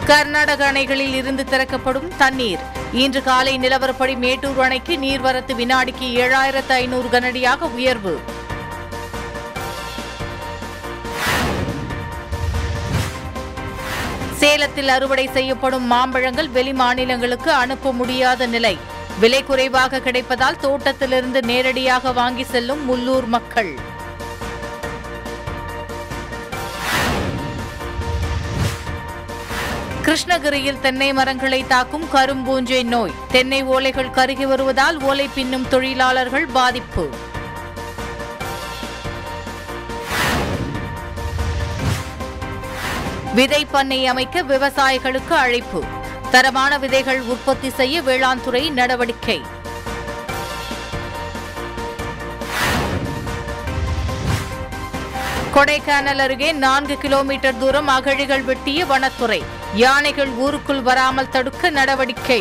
கர்நாடக அணைகளில் இருந்து திறக்கப்படும் தண்ணீர் இன்று காலை நிலவரப்படி மேட்டூர் அணைக்கு நீர்வரத்து வினாடிக்கு ஏழாயிரத்து ஐநூறு கனடியாக உயர்வு சேலத்தில் அறுவடை செய்யப்படும் மாம்பழங்கள் வெளி மாநிலங்களுக்கு அனுப்ப முடியாத நிலை விலை குறைவாக கிடைப்பதால் தோட்டத்திலிருந்து நேரடியாக வாங்கி செல்லும் முள்ளூர் மக்கள் கிருஷ்ணகிரியில் தென்னை மரங்களை தாக்கும் கரும்பூஞ்சை நோய் தென்னை ஓலைகள் கருகி வருவதால் ஓலை பின்னும் தொழிலாளர்கள் பாதிப்பு விதை பண்ணை அமைக்க விவசாயிகளுக்கு அழைப்பு தரமான விதைகள் உற்பத்தி செய்ய வேளாண் துறை நடவடிக்கை கொடைக்கானல் அருகே நான்கு கிலோமீட்டர் தூரம் அகழிகள் வெட்டிய வனத்துறை யானைகள் ஊருக்குள் வராமல் தடுக்க நடவடிக்கை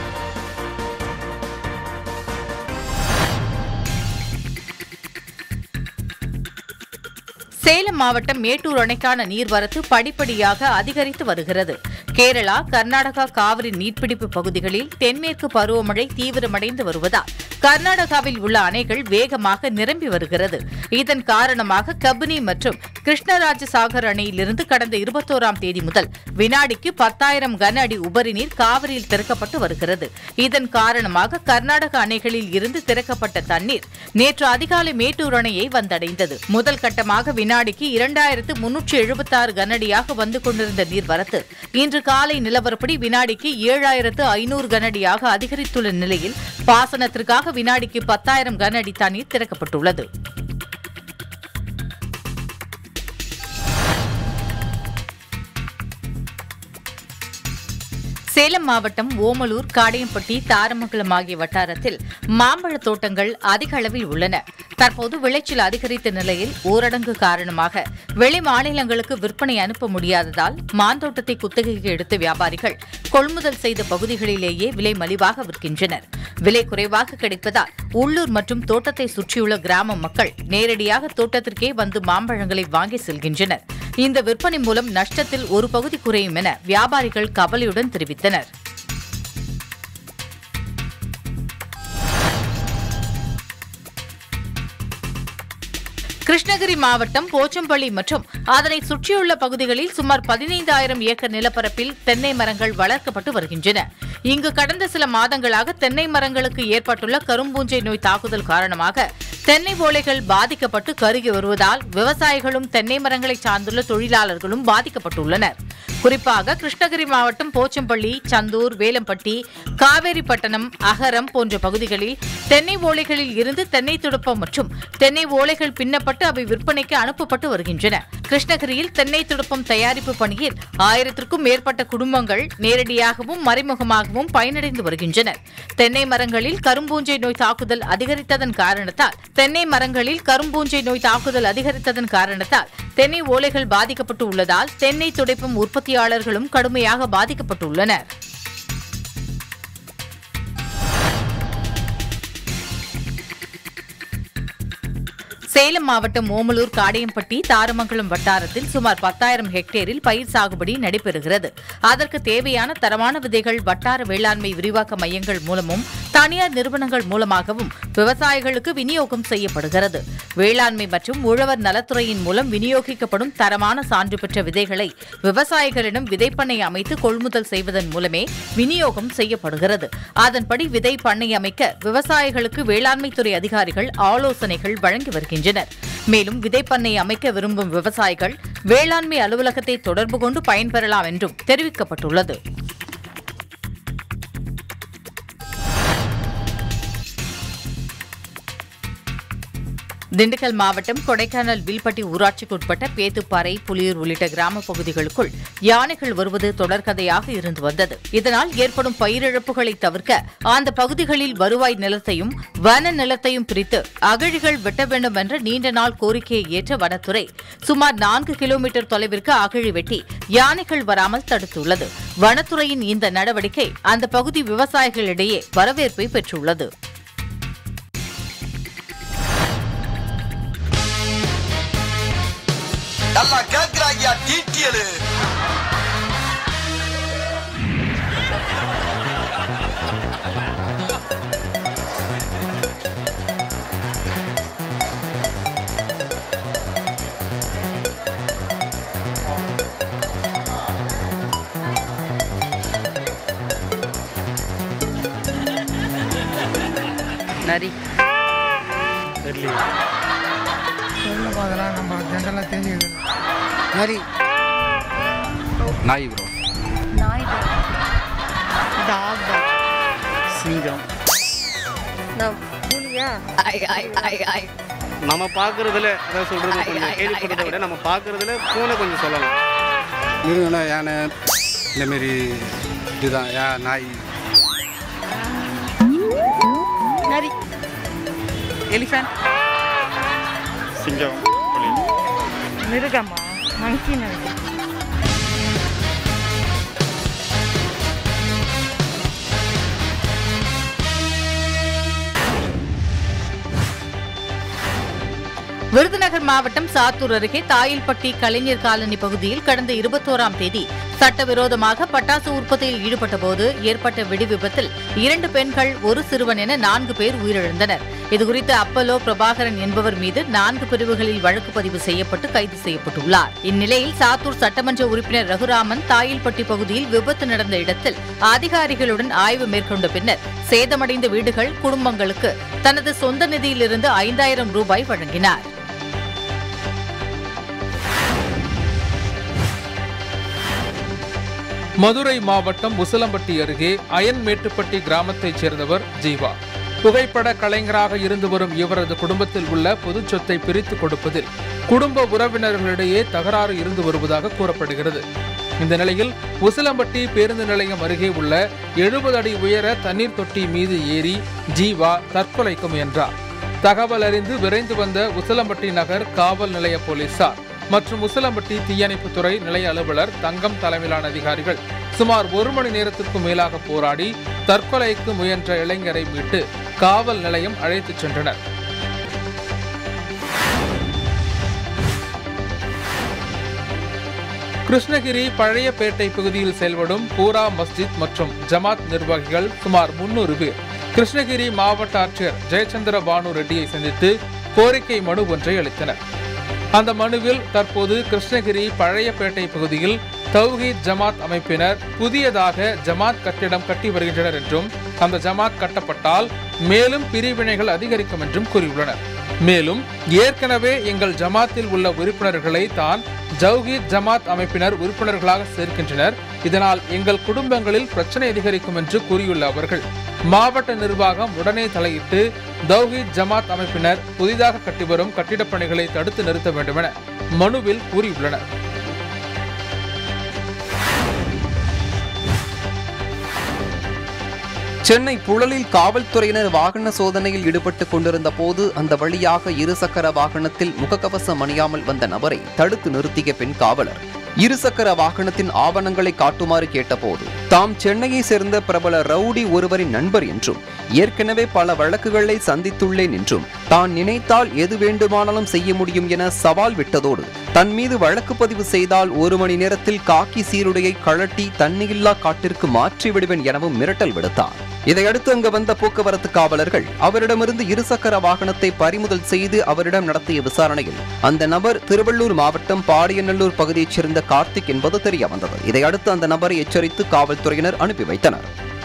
சேலம் மாவட்டம் மேட்டூர் அணைக்கான நீர்வரத்து படிப்படியாக அதிகரித்து வருகிறது கேரளா கர்நாடகா காவிரி நீர்பிடிப்பு பகுதிகளில் தென்மேற்கு பருவமழை தீவிரமடைந்து வருவதால் கர்நாடகாவில் உள்ள அணைகள் வேகமாக நிரம்பி வருகிறது இதன் காரணமாக கபினி மற்றும் கிருஷ்ணராஜசாகர் அணையிலிருந்து கடந்த இருபத்தோராம் தேதி முதல் வினாடிக்கு பத்தாயிரம் கன அடி உபரி நீர் காவிரியில் திறக்கப்பட்டு வருகிறது இதன் காரணமாக கர்நாடக அணைகளில் இருந்து திறக்கப்பட்ட தண்ணீர் நேற்று அதிகாலை மேட்டூர் அணையை வந்தடைந்தது முதல் கட்டமாக வினாடிக்கு இரண்டாயிரத்து முன்னூற்று எழுபத்தாறு கனஅடியாக வந்து கொண்டிருந்த நீர்வரத்து இன்று காலை நிலவரப்படி வினாடிக்கு ஏழாயிரத்து ஐநூறு கனஅடியாக அதிகரித்துள்ள நிலையில் பாசனத்திற்காக வினாடிக்கு பத்தாயிரம் கன அடி தண்ணீர் திறக்கப்பட்டுள்ளது சேலம் மாவட்டம் ஓமலூர் காடையம்பட்டி தாரமங்கலம் ஆகிய வட்டாரத்தில் மாம்பழத் தோட்டங்கள் அதிக அளவில் உள்ளன தற்போது விளைச்சல் அதிகரித்த நிலையில் ஊரடங்கு காரணமாக வெளி மாநிலங்களுக்கு விற்பனை அனுப்ப முடியாததால் மாந்தோட்டத்தை குத்தகைக்கு எடுத்த வியாபாரிகள் கொள்முதல் செய்த பகுதிகளிலேயே விலை மலிவாக விற்கின்றனர் விலை குறைவாக கிடைப்பதால் உள்ளூர் மற்றும் தோட்டத்தை சுற்றியுள்ள கிராம மக்கள் நேரடியாக தோட்டத்திற்கே வந்து மாம்பழங்களை வாங்கி செல்கின்றனர் இந்த விற்பனை மூலம் நஷ்டத்தில் ஒரு பகுதி குறையும் என வியாபாரிகள் கவலையுடன் தெரிவித்தனர் கிருஷ்ணகிரி மாவட்டம் போச்சம்பள்ளி மற்றும் அதனை சுற்றியுள்ள பகுதிகளில் சுமார் பதினைந்தாயிரம் ஏக்கர் நிலப்பரப்பில் தென்னை மரங்கள் வளர்க்கப்பட்டு வருகின்றன இங்கு கடந்த சில மாதங்களாக தென்னை மரங்களுக்கு ஏற்பட்டுள்ள கரும்பூஞ்சை நோய் தாக்குதல் காரணமாக தென்னை ஓலைகள் பாதிக்கப்பட்டு கருகி வருவதால் விவசாயிகளும் தென்னை மரங்களை சார்ந்துள்ள தொழிலாளர்களும் பாதிக்கப்பட்டுள்ளனர் குறிப்பாக கிருஷ்ணகிரி மாவட்டம் போச்சம்பள்ளி சந்தூர் வேலம்பட்டி காவேரிப்பட்டணம் அகரம் போன்ற பகுதிகளில் தென்னை ஓலைகளில் இருந்து தென்னை துடுப்பம் மற்றும் தென்னை ஓலைகள் பின்னப்பட்டு அவை விற்பனைக்கு அனுப்பப்பட்டு வருகின்றன கிருஷ்ணகிரியில் தென்னை துடுப்பம் தயாரிப்பு பணியில் ஆயிரத்திற்கும் மேற்பட்ட குடும்பங்கள் நேரடியாகவும் மறைமுகமாகவும் பயனடைந்து வருகின்றனர் தென்னை மரங்களில் கரும்பூஞ்சை நோய் தாக்குதல் அதிகரித்ததன் காரணத்தால் தென்னை மரங்களில் கரும்பூஞ்சை நோய் தாக்குதல் அதிகரித்ததன் காரணத்தால் தென்னை ஓலைகள் பாதிக்கப்பட்டு உள்ளதால் தென்னை துடைப்பும் உற்பத்தியாளர்களும் கடுமையாக பாதிக்கப்பட்டுள்ளனர் சேலம் மாவட்டம் ஓமலூர் காடையம்பட்டி தாரமங்கலம் வட்டாரத்தில் சுமார் பத்தாயிரம் ஹெக்டேரில் பயிர் சாகுபடி நடைபெறுகிறது அதற்கு தேவையான தரமான விதைகள் வட்டார வேளாண்மை விரிவாக்க மையங்கள் மூலமும் தனியார் நிறுவனங்கள் மூலமாகவும் விவசாயிகளுக்கு விநியோகம் செய்யப்படுகிறது வேளாண்மை மற்றும் உழவர் நலத்துறையின் மூலம் விநியோகிக்கப்படும் தரமான சான்று பெற்ற விதைகளை விவசாயிகளிடம் விதைப்பண்ணை அமைத்து கொள்முதல் செய்வதன் மூலமே விநியோகம் செய்யப்படுகிறது அதன்படி விதை பண்ணை அமைக்க விவசாயிகளுக்கு வேளாண்மைத்துறை அதிகாரிகள் ஆலோசனைகள் வழங்கி வருகின்றனர் மேலும் விதைப்பண்ணை அமைக்க விரும்பும் விவசாயிகள் வேளாண்மை அலுவலகத்தை தொடர்பு கொண்டு பயன்பெறலாம் என்றும் தெரிவிக்கப்பட்டுள்ளது திண்டுக்கல் மாவட்டம் கொடைக்கானல் வில்பட்டி ஊராட்சிக்கு உட்பட்ட பேத்துப்பாறை புலியூர் உள்ளிட்ட கிராம பகுதிகளுக்குள் யானைகள் வருவது தொடர்கதையாக இருந்து வந்தது இதனால் ஏற்படும் பயிரிழப்புகளை தவிர்க்க அந்த பகுதிகளில் வருவாய் நிலத்தையும் வன நிலத்தையும் பிரித்து அகழிகள் வெட்ட வேண்டும் என்ற நீண்ட நாள் கோரிக்கையை ஏற்ற வனத்துறை சுமார் நான்கு கிலோமீட்டர் தொலைவிற்கு அகழி வெட்டி யானைகள் வராமல் தடுத்துள்ளது வனத்துறையின் இந்த நடவடிக்கை அந்த பகுதி விவசாயிகளிடையே வரவேற்பை பெற்றுள்ளது நல்லா கேக்குறாங்கயா டீட்டியலு நரி தெரியலையே சொல்லப்போ அதெல்லாம் நம்ம ஜென்ரலாக தெரிஞ்சுக்கிறது நரி நாய் ப்ரோ நாய் டாக் டாக் சிங்கம் புலியா ஐ ஐ ஐ ஐ நம்ம பார்க்குறதுல அதான் சொல்கிறது கொஞ்சம் கேள்விப்படுறதை விட நம்ம பார்க்குறதுல பூனை கொஞ்சம் சொல்லலாம் மிருகம்னா யானை இந்தமாரி இதுதான் யா நாய் நரி எலிஃபண்ட் சிங்கம் மிருகமா மங்கி நரி விருதுநகர் மாவட்டம் சாத்தூர் அருகே தாயில்பட்டி கலைஞர் காலனி பகுதியில் கடந்த இருபத்தோராம் தேதி சட்டவிரோதமாக பட்டாசு உற்பத்தியில் ஈடுபட்டபோது ஏற்பட்ட வெடி விபத்தில் இரண்டு பெண்கள் ஒரு சிறுவன் என நான்கு பேர் உயிரிழந்தனர் இதுகுறித்து அப்பலோ பிரபாகரன் என்பவர் மீது நான்கு பிரிவுகளில் வழக்கு பதிவு செய்யப்பட்டு கைது செய்யப்பட்டுள்ளார் இந்நிலையில் சாத்தூர் சட்டமன்ற உறுப்பினர் ரகுராமன் தாயில்பட்டி பகுதியில் விபத்து நடந்த இடத்தில் அதிகாரிகளுடன் ஆய்வு மேற்கொண்ட பின்னர் சேதமடைந்த வீடுகள் குடும்பங்களுக்கு தனது சொந்த நிதியிலிருந்து ஐந்தாயிரம் ரூபாய் வழங்கினார் மதுரை மாவட்டம் உசிலம்பட்டி அருகே அயன்மேட்டுப்பட்டி கிராமத்தைச் சேர்ந்தவர் ஜீவா புகைப்பட கலைஞராக இருந்து வரும் இவரது குடும்பத்தில் உள்ள பொதுச் சொத்தை பிரித்துக் கொடுப்பதில் குடும்ப உறவினர்களிடையே தகராறு இருந்து வருவதாக கூறப்படுகிறது இந்த நிலையில் உசிலம்பட்டி பேருந்து நிலையம் அருகே உள்ள எழுபது அடி உயர தண்ணீர் தொட்டி மீது ஏறி ஜீவா தற்கொலைக்கு முயன்றார் தகவல் அறிந்து விரைந்து வந்த உசிலம்பட்டி நகர் காவல் நிலைய போலீசார் மற்றும் உசிலம்பட்டி தீயணைப்புத்துறை நிலைய அலுவலர் தங்கம் தலைமையிலான அதிகாரிகள் சுமார் ஒரு மணி நேரத்திற்கு மேலாக போராடி தற்கொலைக்கு முயன்ற இளைஞரை மீட்டு காவல் நிலையம் அழைத்துச் சென்றனர் கிருஷ்ணகிரி பழையப்பேட்டை பகுதியில் செயல்படும் பூரா மஸ்ஜித் மற்றும் ஜமாத் நிர்வாகிகள் சுமார் முன்னூறு பேர் கிருஷ்ணகிரி மாவட்ட ஆட்சியர் ஜெயச்சந்திர பானு ரெட்டியை சந்தித்து கோரிக்கை மனு ஒன்றை அளித்தனர் அந்த மனுவில் தற்போது கிருஷ்ணகிரி பழையப்பேட்டை பகுதியில் தௌஹீத் ஜமாத் அமைப்பினர் புதியதாக ஜமாத் கட்டிடம் கட்டி வருகின்றனர் என்றும் அந்த ஜமாத் கட்டப்பட்டால் மேலும் பிரிவினைகள் அதிகரிக்கும் என்றும் கூறியுள்ளனர் மேலும் ஏற்கனவே எங்கள் ஜமாத்தில் உள்ள உறுப்பினர்களை தான் ஜவுஹீத் ஜமாத் அமைப்பினர் உறுப்பினர்களாக சேர்க்கின்றனர் இதனால் எங்கள் குடும்பங்களில் பிரச்சனை அதிகரிக்கும் என்று கூறியுள்ள அவர்கள் மாவட்ட நிர்வாகம் உடனே தலையிட்டு தௌஹீத் ஜமாத் அமைப்பினர் புதிதாக கட்டிவரும் கட்டிடப் பணிகளை தடுத்து நிறுத்த வேண்டும் என மனுவில் கூறியுள்ளனர் சென்னை புழலில் காவல்துறையினர் வாகன சோதனையில் ஈடுபட்டுக் கொண்டிருந்த போது அந்த வழியாக இருசக்கர வாகனத்தில் முகக்கவசம் அணியாமல் வந்த நபரை தடுத்து நிறுத்திய பெண் காவலர் இருசக்கர வாகனத்தின் ஆவணங்களை காட்டுமாறு கேட்டபோது தாம் சென்னையை சேர்ந்த பிரபல ரவுடி ஒருவரின் நண்பர் என்றும் ஏற்கனவே பல வழக்குகளை சந்தித்துள்ளேன் என்றும் தான் நினைத்தால் எது வேண்டுமானாலும் செய்ய முடியும் என சவால் விட்டதோடு தன் மீது வழக்கு பதிவு செய்தால் ஒரு மணி நேரத்தில் காக்கி சீருடையை கழட்டி தண்ணியில்லா காட்டிற்கு மாற்றி விடுவேன் எனவும் மிரட்டல் விடுத்தார் இதையடுத்து அங்கு வந்த போக்குவரத்து காவலர்கள் அவரிடமிருந்து இருசக்கர வாகனத்தை பறிமுதல் செய்து அவரிடம் நடத்திய விசாரணையில் அந்த நபர் திருவள்ளூர் மாவட்டம் பாடியநல்லூர் பகுதியைச் சேர்ந்த கார்த்திக் என்பது தெரிய வந்தது இதையடுத்து அந்த நபரை எச்சரித்து காவல்துறையினர் அனுப்பி வைத்தனர்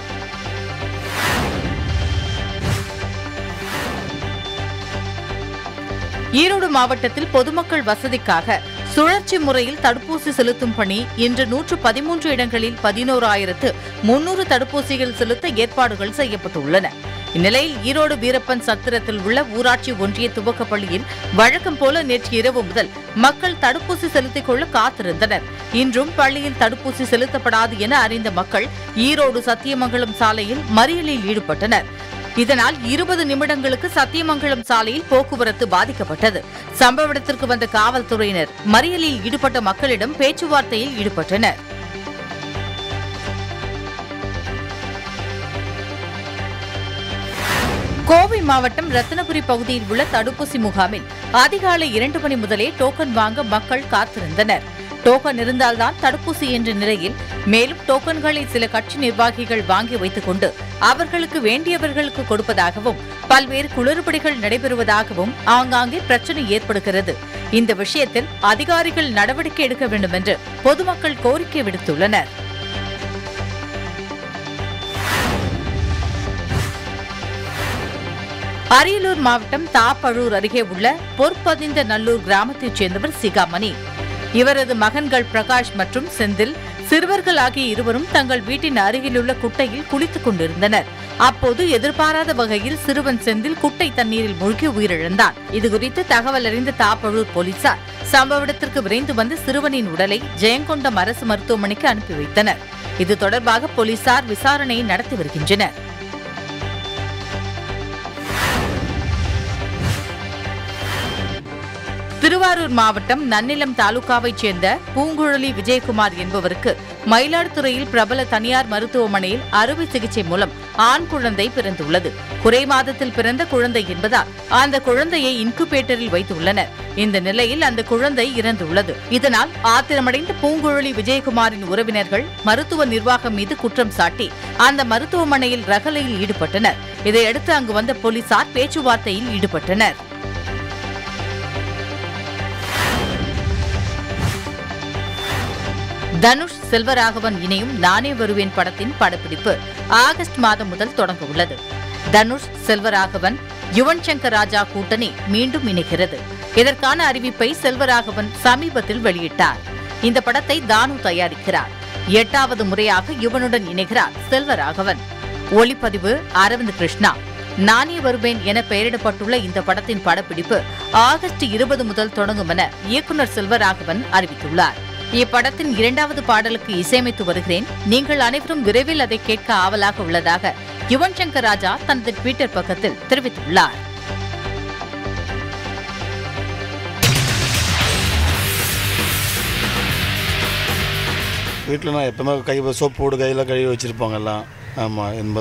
ஈரோடு மாவட்டத்தில் பொதுமக்கள் வசதிக்காக சுழற்சி முறையில் தடுப்பூசி செலுத்தும் பணி இன்று நூற்று பதிமூன்று இடங்களில் பதினோராயிரத்து முன்னூறு தடுப்பூசிகள் செலுத்த ஏற்பாடுகள் செய்யப்பட்டுள்ளன இந்நிலையில் ஈரோடு வீரப்பன் சத்திரத்தில் உள்ள ஊராட்சி ஒன்றிய துவக்கப் பள்ளியில் வழக்கம் போல நேற்று இரவு முதல் மக்கள் தடுப்பூசி செலுத்திக் கொள்ள காத்திருந்தனர் இன்றும் பள்ளியில் தடுப்பூசி செலுத்தப்படாது என அறிந்த மக்கள் ஈரோடு சத்தியமங்கலம் சாலையில் மறியலில் ஈடுபட்டனர் இதனால் இருபது நிமிடங்களுக்கு சத்தியமங்கலம் சாலையில் போக்குவரத்து பாதிக்கப்பட்டது சம்பவ இடத்திற்கு வந்த காவல்துறையினர் மறியலில் ஈடுபட்ட மக்களிடம் பேச்சுவார்த்தையில் ஈடுபட்டனர் கோவை மாவட்டம் ரத்தினபுரி பகுதியில் உள்ள தடுப்பூசி முகாமில் அதிகாலை இரண்டு மணி முதலே டோக்கன் வாங்க மக்கள் காத்திருந்தனர் டோக்கன் இருந்தால்தான் தடுப்பூசி என்ற நிலையில் மேலும் டோக்கன்களை சில கட்சி நிர்வாகிகள் வாங்கி வைத்துக் கொண்டு அவர்களுக்கு வேண்டியவர்களுக்கு கொடுப்பதாகவும் பல்வேறு குளறுபடிகள் நடைபெறுவதாகவும் ஆங்காங்கே பிரச்சனை ஏற்படுகிறது இந்த விஷயத்தில் அதிகாரிகள் நடவடிக்கை எடுக்க வேண்டும் என்று பொதுமக்கள் கோரிக்கை விடுத்துள்ளனர் அரியலூர் மாவட்டம் தாப்பழூர் அருகே உள்ள பொற்பதிந்த நல்லூர் கிராமத்தைச் சேர்ந்தவர் சிகாமணி இவரது மகன்கள் பிரகாஷ் மற்றும் செந்தில் சிறுவர்கள் ஆகிய இருவரும் தங்கள் வீட்டின் அருகிலுள்ள குட்டையில் குளித்துக் கொண்டிருந்தனர் அப்போது எதிர்பாராத வகையில் சிறுவன் செந்தில் குட்டை தண்ணீரில் மூழ்கி உயிரிழந்தான் இதுகுறித்து தகவல் அறிந்த தாப்பழூர் போலீசார் சம்பவ இடத்திற்கு விரைந்து வந்து சிறுவனின் உடலை ஜெயங்கொண்டம் அரசு மருத்துவமனைக்கு அனுப்பி வைத்தனர் இது தொடர்பாக போலீசார் விசாரணை நடத்தி வருகின்றனர் திருவாரூர் மாவட்டம் நன்னிலம் தாலுகாவைச் சேர்ந்த பூங்குழலி விஜயகுமார் என்பவருக்கு மயிலாடுதுறையில் பிரபல தனியார் மருத்துவமனையில் அறுவை சிகிச்சை மூலம் ஆண் குழந்தை பிறந்துள்ளது குறை மாதத்தில் பிறந்த குழந்தை என்பதால் அந்த குழந்தையை இன்குபேட்டரில் வைத்துள்ளனர் இந்த நிலையில் அந்த குழந்தை இறந்துள்ளது இதனால் ஆத்திரமடைந்த பூங்குழலி விஜயகுமாரின் உறவினர்கள் மருத்துவ நிர்வாகம் மீது குற்றம் சாட்டி அந்த மருத்துவமனையில் ரகளையில் ஈடுபட்டனர் இதையடுத்து அங்கு வந்த போலீசார் பேச்சுவார்த்தையில் ஈடுபட்டனர் தனுஷ் செல்வராகவன் இணையும் நானே வருவேன் படத்தின் படப்பிடிப்பு ஆகஸ்ட் மாதம் முதல் தொடங்க உள்ளது தனுஷ் செல்வராகவன் யுவன் சங்கர் ராஜா கூட்டணி மீண்டும் இணைகிறது இதற்கான அறிவிப்பை செல்வராகவன் சமீபத்தில் வெளியிட்டார் இந்த படத்தை தானு தயாரிக்கிறார் எட்டாவது முறையாக யுவனுடன் இணைகிறார் செல்வராகவன் ஒளிப்பதிவு அரவிந்த் கிருஷ்ணா நானே வருவேன் என பெயரிடப்பட்டுள்ள இந்த படத்தின் படப்பிடிப்பு ஆகஸ்ட் இருபது முதல் தொடங்கும் என இயக்குநர் செல்வராகவன் அறிவித்துள்ளார் இப்படத்தின் இரண்டாவது பாடலுக்கு இசையமைத்து வருகிறேன் நீங்கள் அனைவரும் விரைவில் அதை கேட்க ஆவலாக உள்ளதாக யுவன் சங்கர் ராஜா தனது ட்விட்டர் பக்கத்தில் தெரிவித்துள்ளார் வீட்டில் நான் எப்போவுமே கை சோப்பு போட்டு கையில் கழுவி வச்சுருப்பாங்க எல்லாம் ஆமாம் இந்த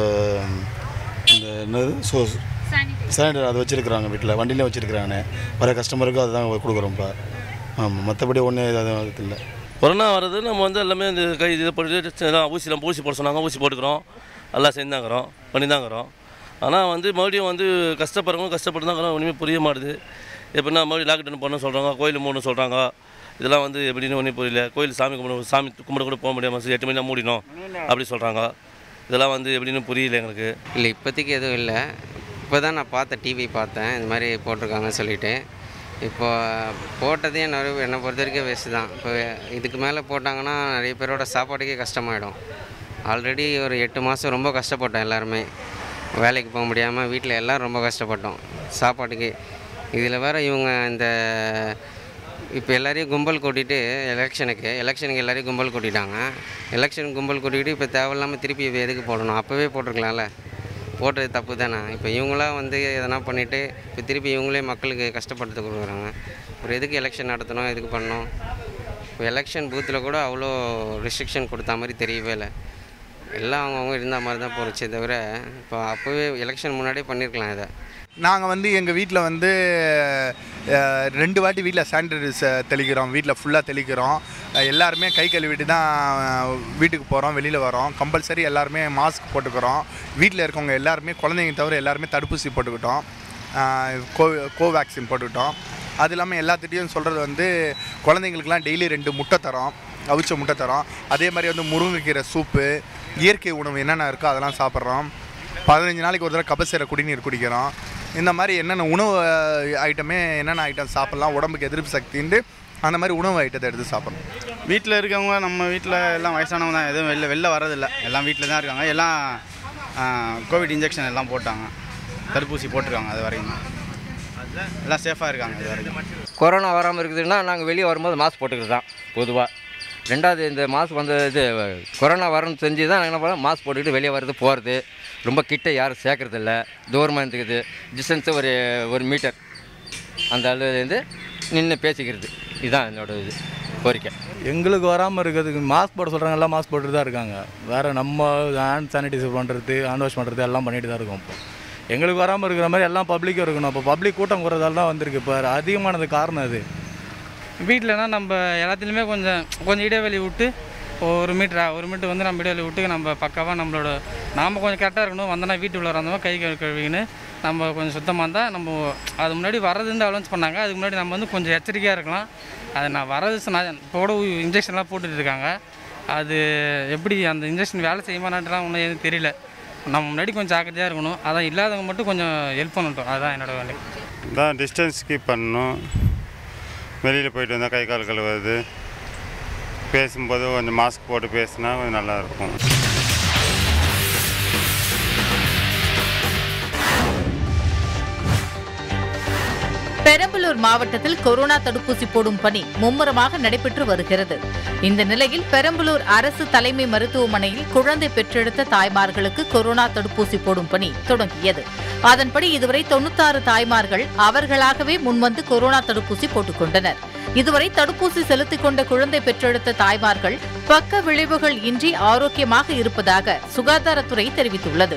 இந்த என்னது சோ சானிடைசர் அது வச்சுருக்குறாங்க வீட்டில் வண்டியிலே வச்சுருக்குறாங்க வர கஸ்டமருக்கு அதுதான் கொடுக்குறோம் இப்போ ஆமாம் மற்றபடி ஒன்றும் இது இல்லை கொரோனா வர்றது நம்ம வந்து எல்லாமே இந்த கை இது போட்டு எல்லாம் ஊசிலாம் ஊசி போட சொன்னாங்க ஊசி போட்டுக்கிறோம் எல்லாம் செஞ்சாங்கிறோம் பண்ணி தாங்கிறோம் ஆனால் வந்து மறுபடியும் வந்து கஷ்டப்படுறவங்க கஷ்டப்பட்டு தான் இருக்கிறோம் ஒன்றுமே புரிய மாட்டுது எப்படின்னா மறுபடியும் லாக்டவுன் பண்ண சொல்கிறாங்க கோயில் மூடணும் சொல்கிறாங்க இதெல்லாம் வந்து எப்படின்னு ஒன்றும் புரியல கோயில் சாமி கும்பிட சாமி கும்பிட கூட போக முடியாமல் எட்டு மணி தான் மூடினோம் அப்படி சொல்கிறாங்க இதெல்லாம் வந்து எப்படின்னு புரியல எங்களுக்கு இல்லை இப்போதைக்கு எதுவும் இல்லை இப்போ தான் நான் பார்த்தேன் டிவி பார்த்தேன் இந்த மாதிரி போட்டிருக்காங்கன்னு சொல்லிட்டு இப்போ போட்டதே நிறைய என்னை பொறுத்த வரைக்கும் வேஸ்ட்டு தான் இப்போ இதுக்கு மேலே போட்டாங்கன்னா நிறைய பேரோட சாப்பாட்டுக்கே கஷ்டமாயிடும் ஆல்ரெடி ஒரு எட்டு மாதம் ரொம்ப கஷ்டப்பட்டோம் எல்லாருமே வேலைக்கு போக முடியாமல் வீட்டில் எல்லோரும் ரொம்ப கஷ்டப்பட்டோம் சாப்பாட்டுக்கு இதில் வேறு இவங்க இந்த இப்போ எல்லாரையும் கும்பல் கூட்டிகிட்டு எலெக்ஷனுக்கு எலெக்ஷனுக்கு எல்லாரையும் கும்பல் கூட்டிட்டாங்க எலெக்ஷன் கும்பல் கூட்டிகிட்டு இப்போ தேவையில்லாமல் திருப்பி இவ எதுக்கு போடணும் அப்போவே போட்டிருக்கலாம்ல போட்டது தப்பு தானே இப்போ இவங்களாம் வந்து எதனா பண்ணிவிட்டு இப்போ திருப்பி இவங்களே மக்களுக்கு கஷ்டப்படுத்த கொடுக்குறாங்க ஒரு எதுக்கு எலெக்ஷன் நடத்தணும் எதுக்கு பண்ணணும் இப்போ எலெக்ஷன் பூத்தில் கூட அவ்வளோ ரெஸ்ட்ரிக்ஷன் கொடுத்த மாதிரி தெரியவே இல்லை எல்லாம் அவங்கவுங்க இருந்த மாதிரி தான் போணுச்சே தவிர இப்போ அப்போவே எலெக்ஷன் முன்னாடியே பண்ணியிருக்கலாம் இதை நாங்கள் வந்து எங்கள் வீட்டில் வந்து அஹ், ரெண்டு வாட்டி வீட்டில் சானிடைசர் தெளிக்கிறோம் வீட்டில் ஃபுல்லாக தெளிக்கிறோம் அஹ், எல்லாருமே கை கழுவிட்டு தான் அஹ், வீட்டுக்கு போகிறோம் வெளியில் வரோம் கம்பல்சரி எல்லாருமே மாஸ்க் போட்டுக்கிறோம் வீட்டில் இருக்கவங்க எல்லாருமே குழந்தைங்க தவிர எல்லாருமே தடுப்பூசி போட்டுக்கிட்டோம் அஹ், கோ கோவேக்சின் போட்டுக்கிட்டோம் அது இல்லாமல் எல்லாத்துட்டையும் சொல்கிறது வந்து குழந்தைங்களுக்குலாம் டெய்லி ரெண்டு முட்டை தரோம் அவிச்ச முட்டை தரோம் அதே மாதிரி வந்து முருங்கைக்கீரை சூப்பு இயற்கை உணவு என்னென்ன இருக்கோ அதெல்லாம் சாப்பிட்றோம் பதினஞ்சு நாளைக்கு ஒரு தடவை கபசேர குடிநீர் குடிக்கிறோம் இந்த மாதிரி என்னென்ன உணவு ஐட்டமே என்னென்ன ஐட்டம் சாப்பிட்லாம் உடம்புக்கு எதிர்ப்பு சக்தின்ட்டு அந்த மாதிரி உணவு ஐட்டத்தை எடுத்து சாப்பிட்ணும் வீட்டில் இருக்கவங்க நம்ம வீட்டில் எல்லாம் வயசானவங்க தான் எதுவும் வெளில வெளில வரதில்லை எல்லாம் வீட்டில் தான் இருக்காங்க எல்லாம் கோவிட் இன்ஜெக்ஷன் எல்லாம் போட்டாங்க தடுப்பூசி போட்டிருக்காங்க அது வரைக்கும் எல்லாம் சேஃபாக இருக்காங்க இது வரைக்கும் கொரோனா வராமல் இருக்குதுன்னா நாங்கள் வெளியே வரும்போது மாஸ்க் போட்டுக்கிறது தான் பொதுவாக ரெண்டாவது இந்த மாஸ்க் வந்து இது கொரோனா வரணும்னு செஞ்சு தான் நாங்கள் என்ன பண்ணோம் மாஸ்க் போட்டுக்கிட்டு வெளியே வர்றது போகிறது ரொம்ப கிட்ட யாரும் சேர்க்கறதில்ல தூரமாக இருந்துக்குது டிஸ்டன்ஸு ஒரு ஒரு மீட்டர் அந்த அளவுலேருந்து நின்று பேசிக்கிறது இதுதான் என்னோட இது கோரிக்கை எங்களுக்கு வராமல் இருக்கிறதுக்கு மாஸ்க் போட சொல்கிறாங்க எல்லாம் மாஸ்க் போட்டுட்டு தான் இருக்காங்க வேறு நம்ம ஹேண்ட் சானிடைசர் பண்ணுறது ஹேண்ட் வாஷ் பண்ணுறது எல்லாம் பண்ணிட்டு தான் இருக்கோம் இப்போ எங்களுக்கு வராமல் இருக்கிற மாதிரி எல்லாம் பப்ளிக்கும் இருக்கணும் இப்போ பப்ளிக் கூட்டம் குறதால தான் வந்திருக்கு இப்போ அதிகமானது காரணம் அது வீட்டிலனா நம்ம எல்லாத்துலேயுமே கொஞ்சம் கொஞ்சம் இடைவெளி விட்டு ஒரு மீட்டரா ஒரு மீட்டர் வந்து நம்ம இடைவெளி விட்டு நம்ம பக்காவாக நம்மளோட நாம் கொஞ்சம் கரெக்டாக இருக்கணும் வந்தோன்னா வீட்டுக்குள்ளே வந்தோம் கை கழு- கழுவிக்கின்னு நம்ம கொஞ்சம் சுத்தமாக இருந்தால் நம்ம அது முன்னாடி வரதுன்னு அலௌன்ஸ் பண்ணாங்க அதுக்கு முன்னாடி நம்ம வந்து கொஞ்சம் எச்சரிக்கையாக இருக்கலாம் அது நான் வரது சொன்ன இப்போ கூட இன்ஜெக்ஷன்லாம் போட்டுட்டு இருக்காங்க அது எப்படி அந்த இன்ஜெக்ஷன் வேலை செய்யுமானான்ட்டுலாம் ஒன்றும் எதுவும் தெரியல நம்ம முன்னாடி கொஞ்சம் ஜாக்கிரதையாக இருக்கணும் அதான் இல்லாதவங்க மட்டும் கொஞ்சம் ஹெல்ப் பண்ணட்டும் அதுதான் என்னோட வேலை தான் டிஸ்டன்ஸ் கீப் பண்ணணும் வெளியில் போயிட்டு வந்தால் கை கால் கழுவுறது பேசும்போது கொஞ்சம் மாஸ்க் போட்டு பேசினா கொஞ்சம் நல்லாயிருக்கும் பெரம்பலூர் மாவட்டத்தில் கொரோனா தடுப்பூசி போடும் பணி மும்முரமாக நடைபெற்று வருகிறது இந்த நிலையில் பெரம்பலூர் அரசு தலைமை மருத்துவமனையில் குழந்தை பெற்றெடுத்த தாய்மார்களுக்கு கொரோனா தடுப்பூசி போடும் பணி தொடங்கியது அதன்படி இதுவரை தொண்ணூத்தாறு தாய்மார்கள் அவர்களாகவே முன்வந்து கொரோனா தடுப்பூசி போட்டுக் கொண்டனர் இதுவரை தடுப்பூசி செலுத்திக் கொண்ட குழந்தை பெற்றெடுத்த தாய்மார்கள் பக்க விளைவுகள் இன்றி ஆரோக்கியமாக இருப்பதாக சுகாதாரத்துறை தெரிவித்துள்ளது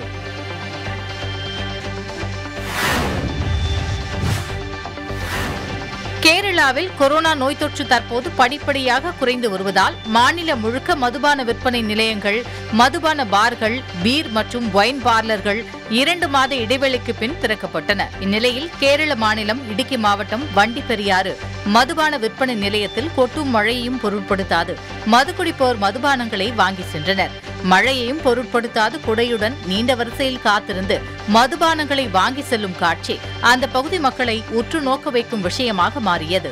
கேரளாவில் கொரோனா நோய் தொற்று தற்போது படிப்படியாக குறைந்து வருவதால் மாநிலம் முழுக்க மதுபான விற்பனை நிலையங்கள் மதுபான பார்கள் பீர் மற்றும் ஒயின் பார்லர்கள் இரண்டு மாத இடைவெளிக்கு பின் திறக்கப்பட்டன இந்நிலையில் கேரள மாநிலம் இடுக்கி மாவட்டம் வண்டிப்பெரியாறு மதுபான விற்பனை நிலையத்தில் கொட்டும் மழையையும் பொருட்படுத்தாது மது குடிப்போர் மதுபானங்களை வாங்கி சென்றனர் மழையையும் பொருட்படுத்தாது குடையுடன் நீண்ட வரிசையில் காத்திருந்து மதுபானங்களை வாங்கி செல்லும் காட்சி அந்த பகுதி மக்களை உற்று நோக்க வைக்கும் விஷயமாக மாறியது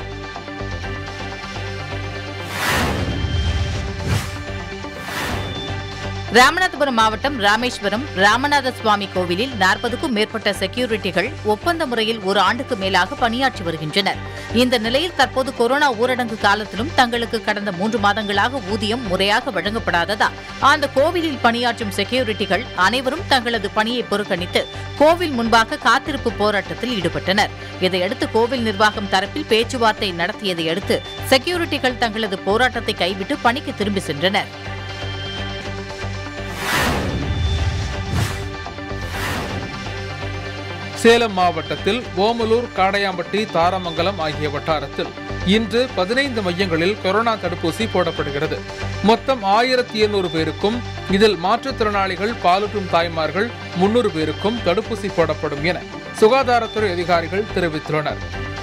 ராமநாதபுரம் மாவட்டம் ராமேஸ்வரம் ராமநாத சுவாமி கோவிலில் நாற்பதுக்கும் மேற்பட்ட செக்யூரிட்டிகள் ஒப்பந்த முறையில் ஒரு ஆண்டுக்கு மேலாக பணியாற்றி வருகின்றனர் இந்த நிலையில் தற்போது கொரோனா ஊரடங்கு காலத்திலும் தங்களுக்கு கடந்த மூன்று மாதங்களாக ஊதியம் முறையாக வழங்கப்படாததால் அந்த கோவிலில் பணியாற்றும் செக்யூரிட்டிகள் அனைவரும் தங்களது பணியை புறக்கணித்து கோவில் முன்பாக காத்திருப்பு போராட்டத்தில் ஈடுபட்டனர் இதையடுத்து கோவில் நிர்வாகம் தரப்பில் பேச்சுவார்த்தை நடத்தியதை அடுத்து செக்யூரிட்டிகள் தங்களது போராட்டத்தை கைவிட்டு பணிக்கு திரும்பி சென்றனர் சேலம் மாவட்டத்தில் ஓமலூர் காடையாம்பட்டி தாரமங்கலம் ஆகிய வட்டாரத்தில் இன்று பதினைந்து மையங்களில் கொரோனா தடுப்பூசி போடப்படுகிறது மொத்தம் ஆயிரத்தி எண்ணூறு பேருக்கும் இதில் மாற்றுத்திறனாளிகள் பாலூட்டும் தாய்மார்கள் முன்னூறு பேருக்கும் தடுப்பூசி போடப்படும் என சுகாதாரத்துறை அதிகாரிகள் தெரிவித்துள்ளனர்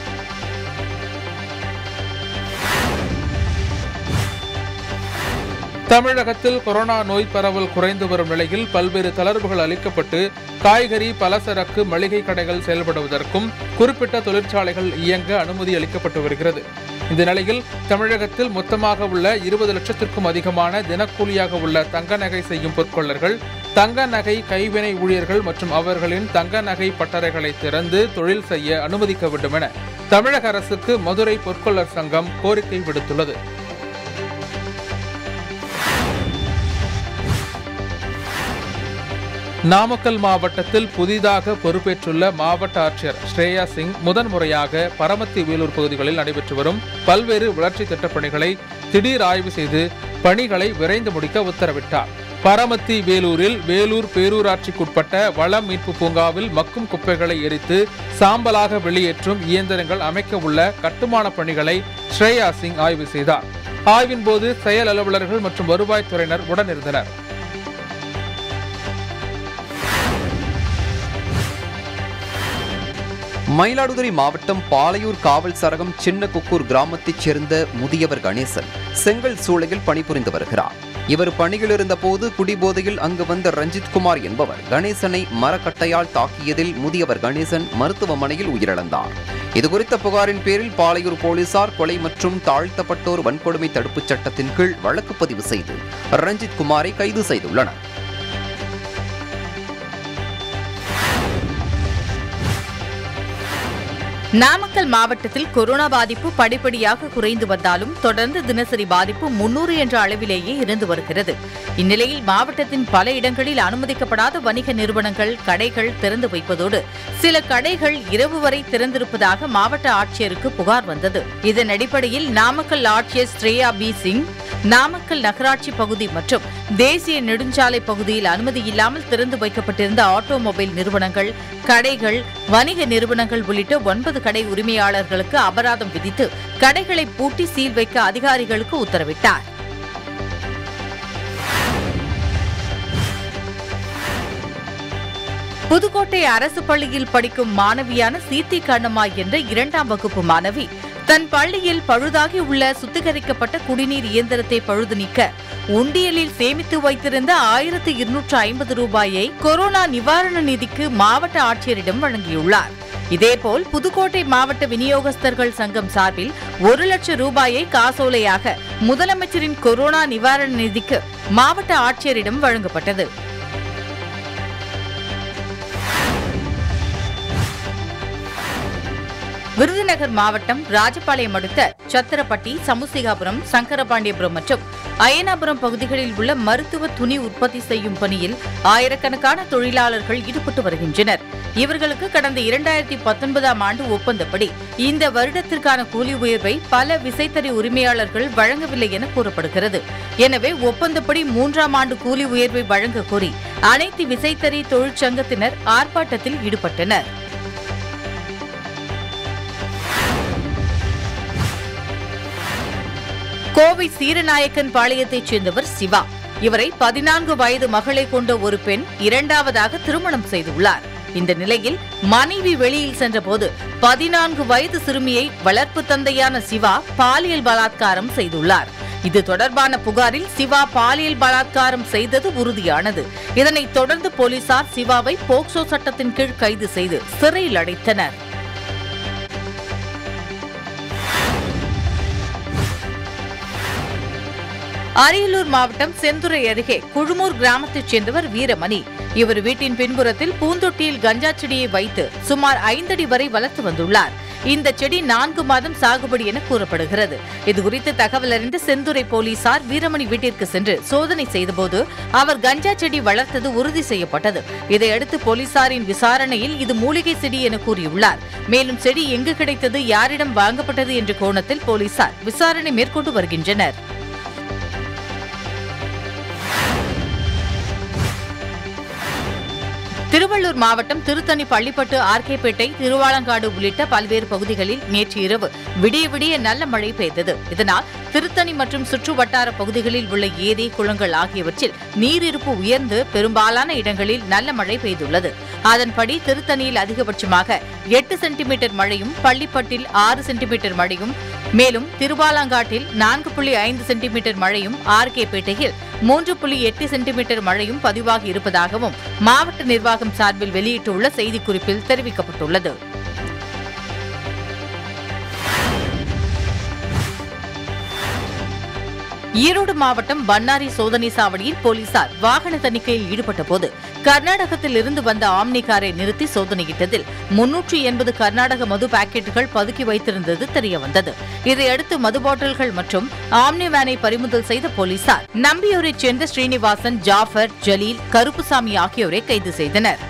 தமிழகத்தில் கொரோனா நோய் பரவல் குறைந்து வரும் நிலையில் பல்வேறு தளர்வுகள் அளிக்கப்பட்டு காய்கறி பலசரக்கு மளிகை கடைகள் செயல்படுவதற்கும் குறிப்பிட்ட தொழிற்சாலைகள் இயங்க அனுமதி அளிக்கப்பட்டு வருகிறது இந்த நிலையில் தமிழகத்தில் மொத்தமாக உள்ள இருபது லட்சத்திற்கும் அதிகமான தினக்கூலியாக உள்ள தங்க நகை செய்யும் பொற்கொள்ளர்கள் தங்க நகை கைவினை ஊழியர்கள் மற்றும் அவர்களின் தங்க நகை பட்டறைகளை திறந்து தொழில் செய்ய அனுமதிக்க வேண்டும் என தமிழக அரசுக்கு மதுரை பொற்கொள்ளர் சங்கம் கோரிக்கை விடுத்துள்ளது நாமக்கல் மாவட்டத்தில் புதிதாக பொறுப்பேற்றுள்ள மாவட்ட ஆட்சியர் ஸ்ரேயா சிங் முதன்முறையாக பரமத்தி வேலூர் பகுதிகளில் நடைபெற்று வரும் பல்வேறு வளர்ச்சி திட்டப் பணிகளை திடீர் ஆய்வு செய்து பணிகளை விரைந்து முடிக்க உத்தரவிட்டார் பரமத்தி வேலூரில் வேலூர் பேரூராட்சிக்குட்பட்ட வள மீட்பு பூங்காவில் மக்கும் குப்பைகளை எரித்து சாம்பலாக வெளியேற்றும் இயந்திரங்கள் அமைக்க உள்ள கட்டுமான பணிகளை ஸ்ரேயா சிங் ஆய்வு செய்தார் ஆய்வின் போது செயல் அலுவலர்கள் மற்றும் வருவாய்த்துறையினர் உடனிருந்தனர் மயிலாடுதுறை மாவட்டம் பாலையூர் காவல் சரகம் சின்ன குக்கூர் கிராமத்தைச் சேர்ந்த முதியவர் கணேசன் செங்கல் சூளையில் பணிபுரிந்து வருகிறார் இவர் பணியில் இருந்தபோது குடிபோதையில் அங்கு வந்த ரஞ்சித் குமார் என்பவர் கணேசனை மரக்கட்டையால் தாக்கியதில் முதியவர் கணேசன் மருத்துவமனையில் உயிரிழந்தார் இதுகுறித்த புகாரின் பேரில் பாலையூர் போலீசார் கொலை மற்றும் தாழ்த்தப்பட்டோர் வன்கொடுமை தடுப்புச் சட்டத்தின் கீழ் வழக்கு பதிவு செய்து ரஞ்சித் குமாரை கைது செய்துள்ளனர் நாமக்கல் மாவட்டத்தில் கொரோனா பாதிப்பு படிப்படியாக குறைந்து வந்தாலும் தொடர்ந்து தினசரி பாதிப்பு முன்னூறு என்ற அளவிலேயே இருந்து வருகிறது இந்நிலையில் மாவட்டத்தின் பல இடங்களில் அனுமதிக்கப்படாத வணிக நிறுவனங்கள் கடைகள் திறந்து வைப்பதோடு சில கடைகள் இரவு வரை திறந்திருப்பதாக மாவட்ட ஆட்சியருக்கு புகார் வந்தது இதன் அடிப்படையில் நாமக்கல் ஆட்சியர் ஸ்ரேயா பி சிங் நாமக்கல் நகராட்சி பகுதி மற்றும் தேசிய நெடுஞ்சாலை பகுதியில் அனுமதி இல்லாமல் திறந்து வைக்கப்பட்டிருந்த ஆட்டோமொபைல் நிறுவனங்கள் கடைகள் வணிக நிறுவனங்கள் உள்ளிட்ட ஒன்பது கடை உரிமையாளர்களுக்கு அபராதம் விதித்து கடைகளை பூட்டி சீல் வைக்க அதிகாரிகளுக்கு உத்தரவிட்டார் புதுக்கோட்டை அரசு பள்ளியில் படிக்கும் மாணவியான சீத்தி கண்ணம்மா என்ற இரண்டாம் வகுப்பு மாணவி தன் பள்ளியில் பழுதாகி உள்ள சுத்திகரிக்கப்பட்ட குடிநீர் இயந்திரத்தை பழுது நீக்க உண்டியலில் சேமித்து வைத்திருந்த ஆயிரத்து இருநூற்று ஐம்பது ரூபாயை கொரோனா நிவாரண நிதிக்கு மாவட்ட ஆட்சியரிடம் வழங்கியுள்ளார் இதேபோல் புதுக்கோட்டை மாவட்ட விநியோகஸ்தர்கள் சங்கம் சார்பில் ஒரு லட்சம் ரூபாயை காசோலையாக முதலமைச்சரின் கொரோனா நிவாரண நிதிக்கு மாவட்ட ஆட்சியரிடம் வழங்கப்பட்டது விருதுநகர் மாவட்டம் ராஜபாளையம் அடுத்த சத்திரப்பட்டி சமுசிகாபுரம் சங்கரபாண்டியபுரம் மற்றும் அயனாபுரம் பகுதிகளில் உள்ள மருத்துவ துணி உற்பத்தி செய்யும் பணியில் ஆயிரக்கணக்கான தொழிலாளர்கள் ஈடுபட்டு வருகின்றனர் இவர்களுக்கு கடந்த இரண்டாயிரத்தி பத்தொன்பதாம் ஆண்டு ஒப்பந்தப்படி இந்த வருடத்திற்கான கூலி உயர்வை பல விசைத்தறி உரிமையாளர்கள் வழங்கவில்லை என கூறப்படுகிறது எனவே ஒப்பந்தப்படி மூன்றாம் ஆண்டு கூலி உயர்வை வழங்க கோரி அனைத்து விசைத்தறி தொழிற்சங்கத்தினர் ஆர்ப்பாட்டத்தில் ஈடுபட்டனர் கோவை சீரநாயக்கன் பாளையத்தைச் சேர்ந்தவர் சிவா இவரை பதினான்கு வயது மகளை கொண்ட ஒரு பெண் இரண்டாவதாக திருமணம் செய்துள்ளார் இந்த நிலையில் மனைவி வெளியில் சென்றபோது பதினான்கு வயது சிறுமியை வளர்ப்பு தந்தையான சிவா பாலியல் பலாத்காரம் செய்துள்ளார் இது தொடர்பான புகாரில் சிவா பாலியல் பலாத்காரம் செய்தது உறுதியானது இதனைத் தொடர்ந்து போலீசார் சிவாவை போக்சோ சட்டத்தின் கீழ் கைது செய்து சிறையில் அடைத்தனர் அரியலூர் மாவட்டம் செந்துறை அருகே குழுமூர் கிராமத்தைச் சேர்ந்தவர் வீரமணி இவர் வீட்டின் பின்புறத்தில் பூந்தொட்டியில் கஞ்சா செடியை வைத்து சுமார் ஐந்தடி வரை வளர்த்து வந்துள்ளார் இந்த செடி நான்கு மாதம் சாகுபடி என கூறப்படுகிறது இதுகுறித்து தகவல் அறிந்த செந்துறை போலீசார் வீரமணி வீட்டிற்கு சென்று சோதனை செய்தபோது அவர் கஞ்சா செடி வளர்த்தது உறுதி செய்யப்பட்டது இதையடுத்து போலீசாரின் விசாரணையில் இது மூலிகை செடி என கூறியுள்ளார் மேலும் செடி எங்கு கிடைத்தது யாரிடம் வாங்கப்பட்டது என்ற கோணத்தில் போலீசார் விசாரணை மேற்கொண்டு வருகின்றனர் திருவள்ளூர் மாவட்டம் திருத்தணி பள்ளிப்பட்டு ஆர்கேபேட்டை திருவாலங்காடு உள்ளிட்ட பல்வேறு பகுதிகளில் நேற்று இரவு விடிய விடிய நல்ல மழை பெய்தது இதனால் திருத்தணி மற்றும் சுற்று வட்டார பகுதிகளில் உள்ள ஏரி குளங்கள் ஆகியவற்றில் நீரிருப்பு உயர்ந்து பெரும்பாலான இடங்களில் நல்ல மழை பெய்துள்ளது அதன்படி திருத்தணியில் அதிகபட்சமாக எட்டு சென்டிமீட்டர் மழையும் பள்ளிப்பட்டில் ஆறு சென்டிமீட்டர் மழையும் மேலும் திருவாலங்காட்டில் நான்கு புள்ளி ஐந்து சென்டிமீட்டர் மழையும் ஆர்கேபேட்டையில் மூன்று புள்ளி எட்டு சென்டிமீட்டர் மழையும் பதிவாகி இருப்பதாகவும் மாவட்ட நிர்வாகம் சார்பில் வெளியிட்டுள்ள செய்திக்குறிப்பில் தெரிவிக்கப்பட்டுள்ளது ஈரோடு மாவட்டம் பன்னாரி சோதனை சாவடியில் போலீசார் வாகன தணிக்கையில் ஈடுபட்ட போது கர்நாடகத்தில் இருந்து வந்த ஆம்னி காரை நிறுத்தி சோதனையிட்டதில் முன்னூற்று எண்பது கர்நாடக மது பாக்கெட்டுகள் பதுக்கி வைத்திருந்தது தெரியவந்தது இதையடுத்து மது பாட்டில்கள் மற்றும் ஆம்னி வேனை பறிமுதல் செய்த போலீசார் நம்பியூரைச் சேர்ந்த ஸ்ரீனிவாசன் ஜாஃபர் ஜலீல் கருப்புசாமி ஆகியோரை கைது செய்தனர்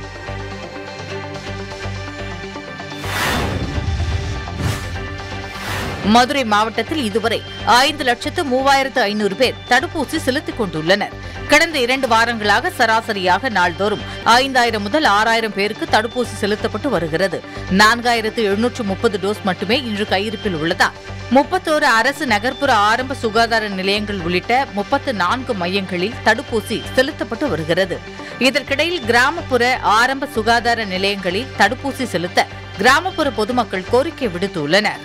மதுரை மாவட்டத்தில் இதுவரை ஐந்து லட்சத்து மூவாயிரத்து ஐநூறு பேர் தடுப்பூசி செலுத்திக் கொண்டுள்ளனர் கடந்த இரண்டு வாரங்களாக சராசரியாக நாள்தோறும் ஐந்தாயிரம் முதல் ஆறாயிரம் பேருக்கு தடுப்பூசி செலுத்தப்பட்டு வருகிறது நான்காயிரத்து எழுநூற்று முப்பது டோஸ் மட்டுமே இன்று கையிருப்பில் உள்ளதா முப்பத்தோரு அரசு நகர்ப்புற ஆரம்ப சுகாதார நிலையங்கள் உள்ளிட்ட முப்பத்து நான்கு மையங்களில் தடுப்பூசி செலுத்தப்பட்டு வருகிறது இதற்கிடையில் கிராமப்புற ஆரம்ப சுகாதார நிலையங்களில் தடுப்பூசி செலுத்த கிராமப்புற பொதுமக்கள் கோரிக்கை விடுத்துள்ளனர்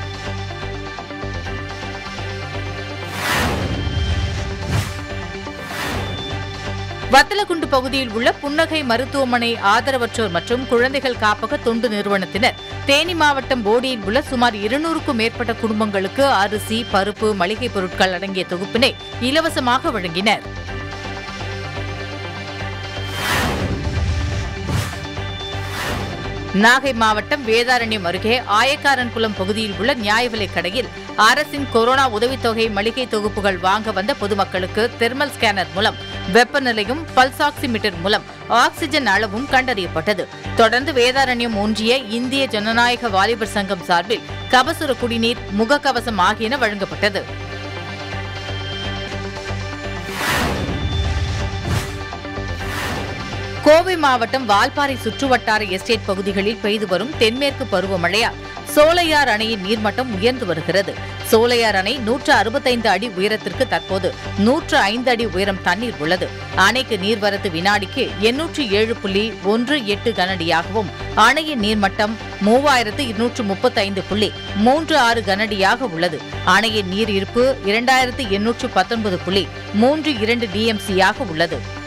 வத்தலகுண்டு பகுதியில் உள்ள புன்னகை மருத்துவமனை ஆதரவற்றோர் மற்றும் குழந்தைகள் காப்பக தொண்டு நிறுவனத்தினர் தேனி மாவட்டம் போடியில் உள்ள சுமார் இருநூறுக்கும் மேற்பட்ட குடும்பங்களுக்கு அரிசி பருப்பு மளிகைப் பொருட்கள் அடங்கிய தொகுப்பினை இலவசமாக வழங்கினர் நாகை மாவட்டம் வேதாரண்யம் அருகே ஆயக்காரன்குளம் பகுதியில் உள்ள நியாய விலைக் கடையில் அரசின் கொரோனா உதவித்தொகை மளிகை தொகுப்புகள் வாங்க வந்த பொதுமக்களுக்கு தெர்மல் ஸ்கேனர் மூலம் வெப்பநிலையும் பல்ஸ் ஆக்சிமீட்டர் மூலம் ஆக்சிஜன் அளவும் கண்டறியப்பட்டது தொடர்ந்து வேதாரண்யம் ஒன்றிய இந்திய ஜனநாயக வாலிபர் சங்கம் சார்பில் கபசுர குடிநீர் முகக்கவசம் ஆகியன வழங்கப்பட்டது கோவை மாவட்டம் வால்பாறை சுற்றுவட்டார எஸ்டேட் பகுதிகளில் பெய்து வரும் தென்மேற்கு பருவமழையால் சோலையார் அணையின் நீர்மட்டம் உயர்ந்து வருகிறது சோலையார் அணை நூற்று அறுபத்தைந்து அடி உயரத்திற்கு தற்போது நூற்று ஐந்து அடி உயரம் தண்ணீர் உள்ளது அணைக்கு நீர்வரத்து வினாடிக்கு எண்ணூற்று ஏழு புள்ளி ஒன்று எட்டு கனடியாகவும் அணையின் நீர்மட்டம் மூவாயிரத்து இருநூற்று முப்பத்தைந்து புள்ளி மூன்று ஆறு கனடியாக உள்ளது அணையின் நீர் இருப்பு இரண்டாயிரத்து எண்ணூற்று பத்தொன்பது புள்ளி மூன்று இரண்டு டிஎம்சியாக உள்ளது